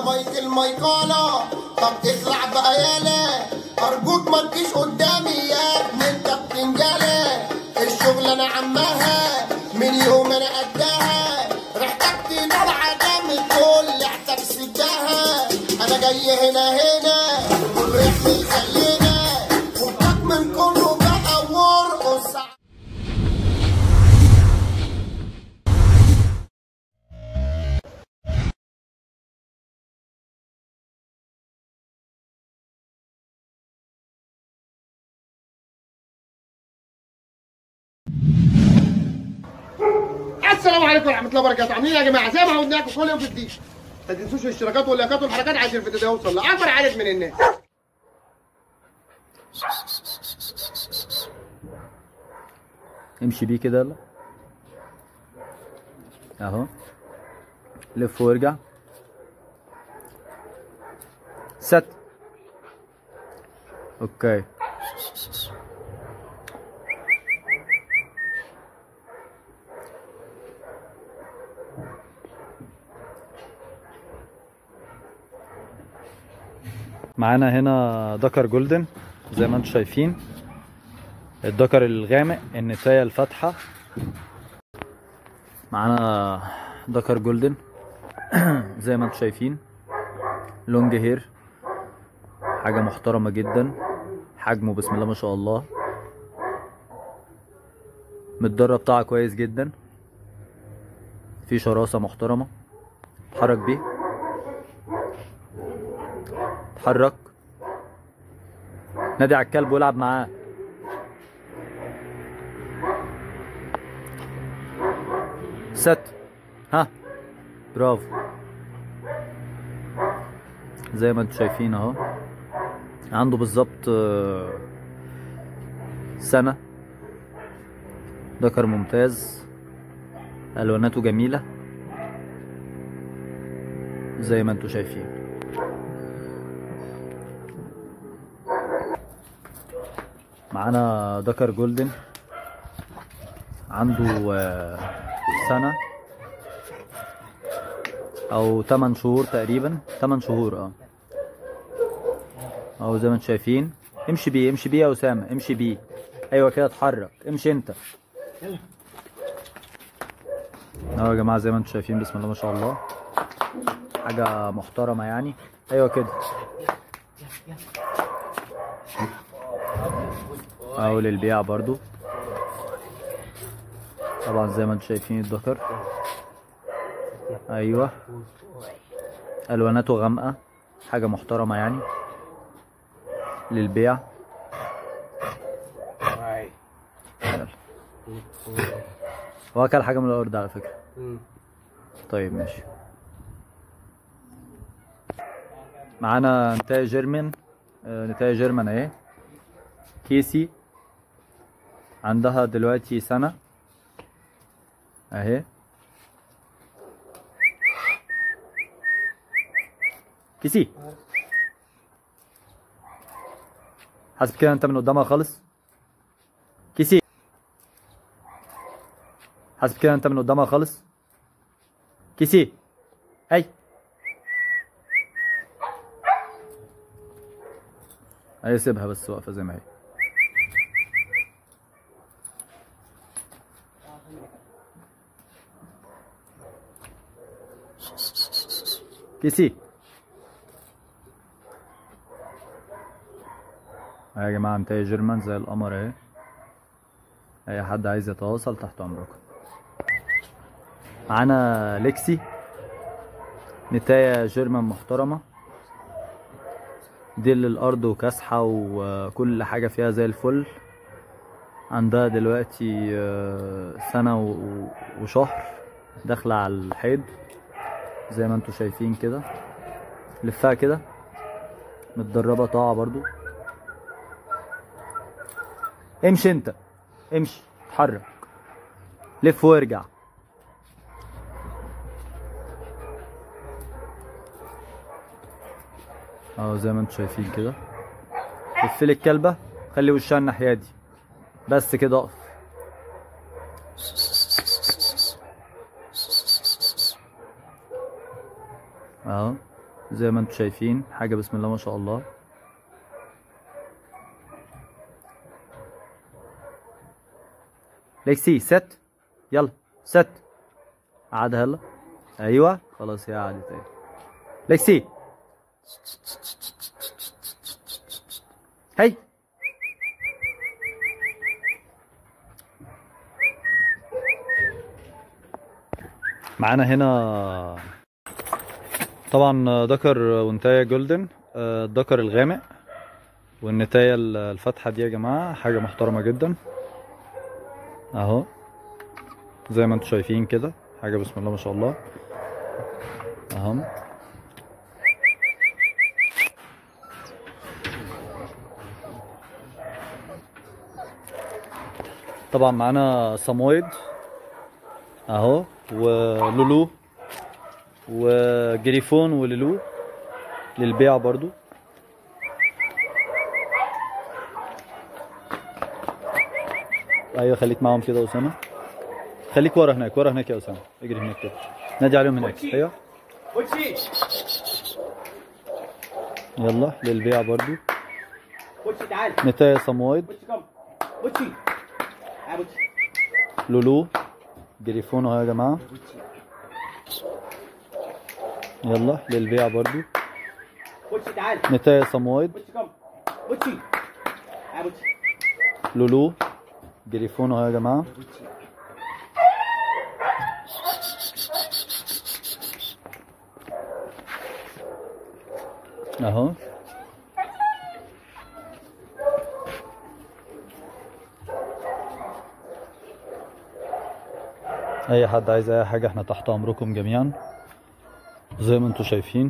مايك الميقالة طب اطلع بقى يالا ارجوك ما تجيش قدامي يا ابني انت بتنجلى الشغل انا عمها من يوم انا قدها ريحتك تنال عدم الكل احتاج سدها انا جاي هنا هنا ريحتي زينا فكك من كله بقى وارقص السلام عليكم ورحمه الله وبركاته عاملين إيه يا جماعه زي ما عودناكم كل يوم في جديد ما تنسوش الاشتراكات واللايكات والحركات عشان الفيديو ده يوصل لاكبر عدد من الناس امشي بيه كده يلا اهو لف وارجع ست اوكي معانا هنا دكر جولدن زي ما انتم شايفين الدكر الغامق النتاية الفاتحة معانا دكر جولدن زي ما انتم شايفين لونج هير حاجة محترمة جدا حجمه بسم الله ما شاء الله متدرب بتاعها كويس جدا في شراسة محترمة اتحرك بيه اتحرك نادي على الكلب والعب معاه ست ها برافو زي ما انتم شايفين اهو عنده بالظبط آه، سنة ذكر ممتاز الواناته جميلة زي ما انتم شايفين معانا ذكر جولدن عنده آه، سنة أو 8 شهور تقريبا 8 شهور اه أهو زي ما انتم شايفين امشي بيه امشي بيه يا أسامة امشي بيه أيوة كده اتحرك امشي أنت اهو يا جماعة زي ما انتم شايفين بسم الله ما شاء الله حاجة محترمة يعني أيوة كده أهو للبيع برضو طبعا زي ما انتم شايفين الذكر ايوه الواناته غامقه حاجه محترمه يعني للبيع يلا. هو اكل حاجه من الارض على فكره طيب ماشي معانا نتاية جيرمان آه، نتاية جيرمان اهي كيسي عندها دلوقتي سنة اهي كيسي حاسب كده انت من قدامها خالص كيسي حاسب كده انت من قدامها خالص كيسي هاي هي سيبها بس واقفه زي ما هي كيسي يا جماعة انتهي جيرمان زي القمر اهي اي حد عايز يتواصل تحت امركم معانا ليكسي نتاية جيرمان محترمة ديل الارض وكاسحة وكل حاجة فيها زي الفل عندها دلوقتي آه، سنة و- وشهر داخلة على الحيض زي ما انتوا شايفين كده لفها كده متدربة طاعة برضو امشي انت امشي اتحرك لف وارجع اهو زي ما انتوا شايفين كده لف لي الكلبة خلي وشها الناحية دي بس كده اقف اهو زي ما انتم شايفين حاجة بسم الله ما شاء الله ليكسي ست يلا ست قعدها يلا ايوه خلاص هي قعدت اهي ليكسي هي معانا هنا طبعا دكر ونتاية جولدن آه، الدكر الغامق والنتاية الفاتحة دي يا جماعة حاجة محترمة جدا اهو زي ما انتم شايفين كده حاجة بسم الله ما شاء الله اهو طبعا معانا صامويد اهو ولولو وجريفون ولولو للبيع برضو ايوه خليك معاهم كده يا اسامه خليك ورا هناك ورا هناك يا اسامه اجري هناك كده نادي عليهم هناك ايوه بوتشي يلا للبيع برضو بوتشي تعال نتايا صامويد بوتشي كم بوتشي تعال بوتشي لولو جريفون اهو يا جماعه يلا للبيع برضو بوتشي تعال نتايا صامويد بوتشي كم بوتشي تعال بوتشي لولو جريفون اهو يا جماعه اهو اي حد عايز اي حاجه احنا تحت امركم جميعا زي ما انتم شايفين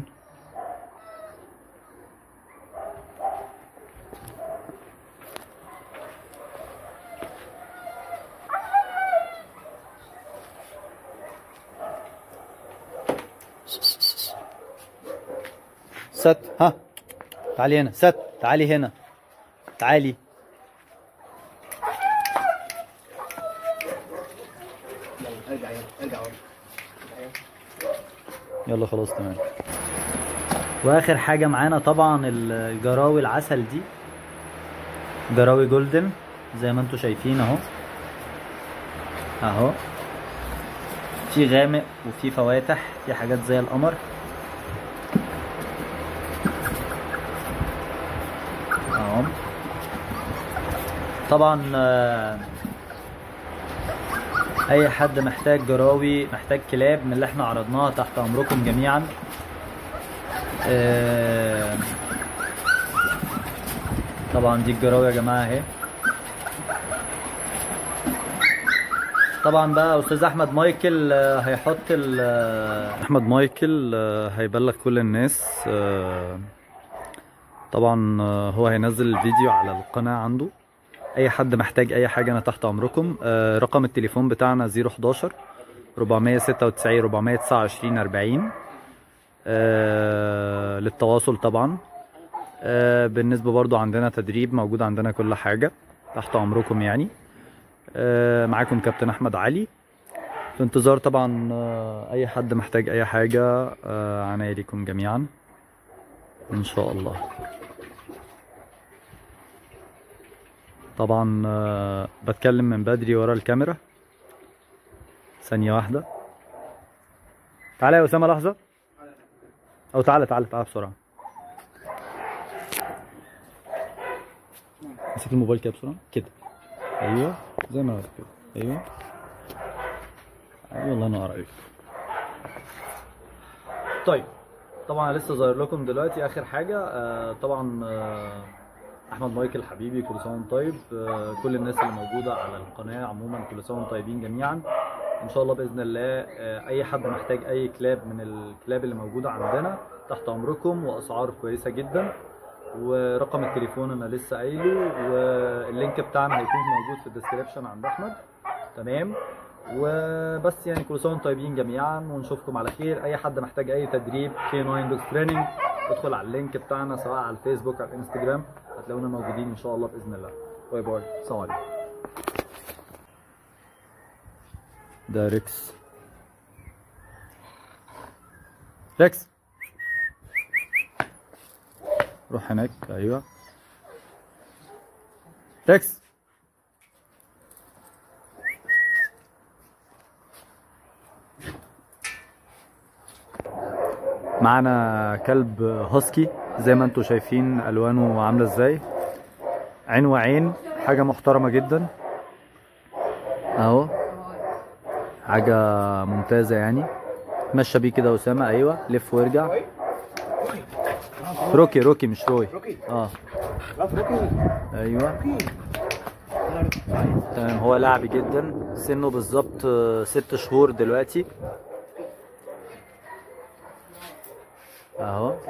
ست ها تعالي هنا ست تعالي هنا تعالي ارجع يلا ارجع ورا يلا خلاص تمام واخر حاجه معانا طبعا الجراوي العسل دي جراوي جولدن زي ما انتم شايفين اهو اهو في غامق وفي فواتح في حاجات زي القمر اهو طبعا آه، اي حد محتاج جراوي محتاج كلاب من اللي احنا عرضناها تحت امركم جميعا آه، طبعا دي الجراوي يا جماعه اهي طبعا بقى استاذ احمد مايكل آه، هيحط ال آه، احمد مايكل آه، هيبلغ كل الناس آه، طبعا آه، هو هينزل الفيديو على القناه عنده اي حد محتاج اي حاجه انا تحت امركم آه، رقم التليفون بتاعنا 011 496 429 40 آه، للتواصل طبعا آه، بالنسبه برضو عندنا تدريب موجود عندنا كل حاجه تحت امركم يعني آه، معاكم كابتن احمد علي في انتظار طبعا آه، اي حد محتاج اي حاجه آه، عناية ليكم جميعا ان شاء الله طبعا آه، بتكلم من بدري ورا الكاميرا ثانية واحدة تعالى يا أسامة لحظة أو تعالى تعالى تعالى بسرعة امسك الموبايل كده بسرعة كده أيوه زي ما قلت كده أيوه أيوه الله ينور عليك طيب طبعا لسه ظاهر لكم دلوقتي آخر حاجة آه طبعا آه احمد مايكل حبيبي كل سنه وانت طيب آه، كل الناس اللي موجوده على القناه عموما كل سنه وانتم طيبين جميعا ان شاء الله باذن الله آه، اي حد محتاج اي كلاب من الكلاب اللي موجوده عندنا تحت امركم واسعار كويسه جدا ورقم التليفون انا لسه قايله واللينك بتاعنا هيكون موجود في الديسكريبشن عند احمد تمام وبس يعني كل سنه وانتم طيبين جميعا ونشوفكم على خير اي حد محتاج اي تدريب كي 9 دوج تريننج ادخل على اللينك بتاعنا سواء على الفيسبوك او الانستجرام هتلاقونا موجودين ان شاء الله باذن الله باي باي السلام عليكم ده ريكس ريكس روح هناك ايوه ريكس معانا كلب هاسكي زي ما انتم شايفين الوانه عامله ازاي عين وعين حاجه محترمه جدا اهو حاجه ممتازه يعني مشى بيه كده اسامه ايوه لف وارجع روكي روكي مش روي روكي اه برافو روكي ايوه روكي تمام هو لعبي جدا سنه بالظبط آه، ست شهور دلوقتي اهو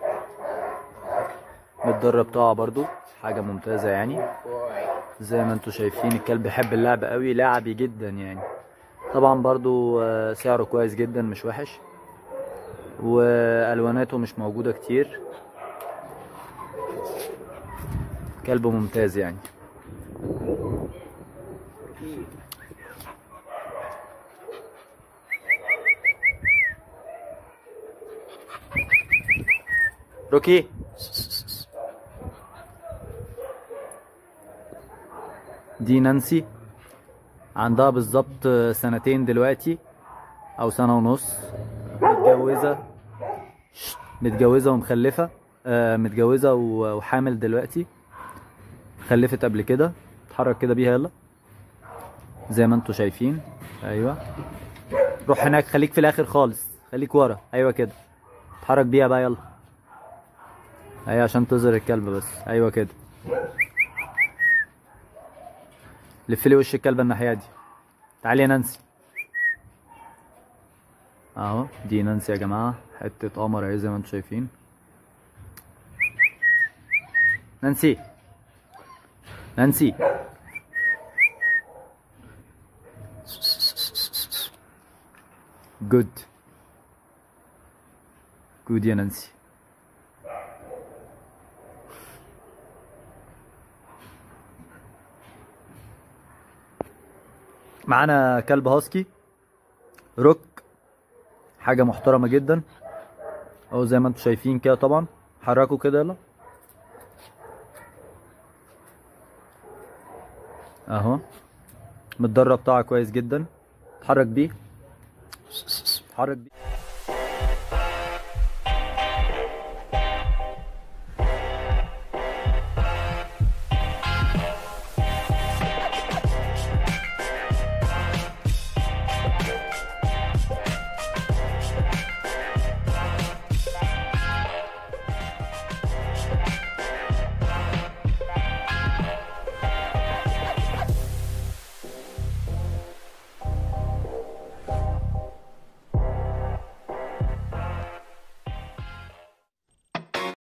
متدرب طاعة برضو حاجة ممتازة يعني زي ما انتوا شايفين الكلب بيحب اللعب قوي لعبي جدا يعني طبعا برضو آه، سعره كويس جدا مش وحش والواناته مش موجودة كتير كلب ممتاز يعني روكي دي نانسي عندها بالظبط سنتين دلوقتي او سنة ونص متجوزة شت، متجوزة ومخلفة آه، متجوزة و- وحامل دلوقتي خلفت قبل كده اتحرك كده بيها يلا زي ما انتوا شايفين ايوه روح هناك خليك في الاخر خالص خليك ورا ايوه كده اتحرك بيها بقى يلا ايوه عشان تظهر الكلب بس ايوه كده لف لي وش الكلبه الناحيه دي تعالي يا نانسي اهو دي نانسي يا جماعه حته قمر اهي زي ما انتم شايفين نانسي نانسي جود جود يا نانسي معانا كلب هاسكي روك حاجة محترمة جدا اهو زي ما انتم شايفين كده طبعا حركوا كده يلا اهو متدرب طاعة كويس جدا اتحرك بيه اتحرك بيه